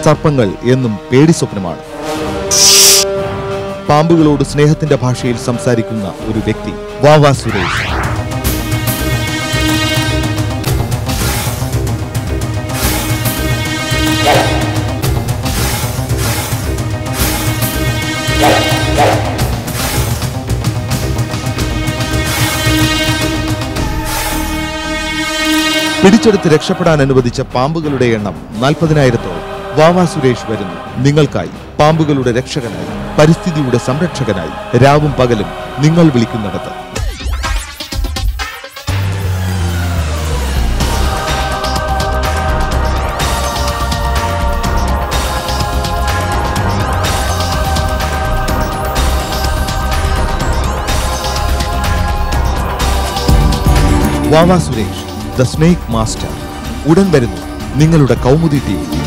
സർപ്പങ്ങൾ എന്നും പേടി സ്വപ്നമാണ് പാമ്പുകളോട് സ്നേഹത്തിന്റെ ഭാഷയിൽ സംസാരിക്കുന്ന ഒരു വ്യക്തി വാവാ സുരേഷ് പിടിച്ചെടുത്ത് രക്ഷപ്പെടാൻ അനുവദിച്ച പാമ്പുകളുടെ എണ്ണം നാൽപ്പതിനായിരത്തോളം വാവാ സുരേഷ് വരുന്നു നിങ്ങൾക്കായി പാമ്പുകളുടെ രക്ഷകനായി പരിസ്ഥിതിയുടെ സംരക്ഷകനായി രാവും പകലും നിങ്ങൾ വിളിക്കുന്നിടത്ത് Vava Suresh the snake master ഉടൻ വരുന്നു നിങ്ങളുടെ കൗമുദി ടി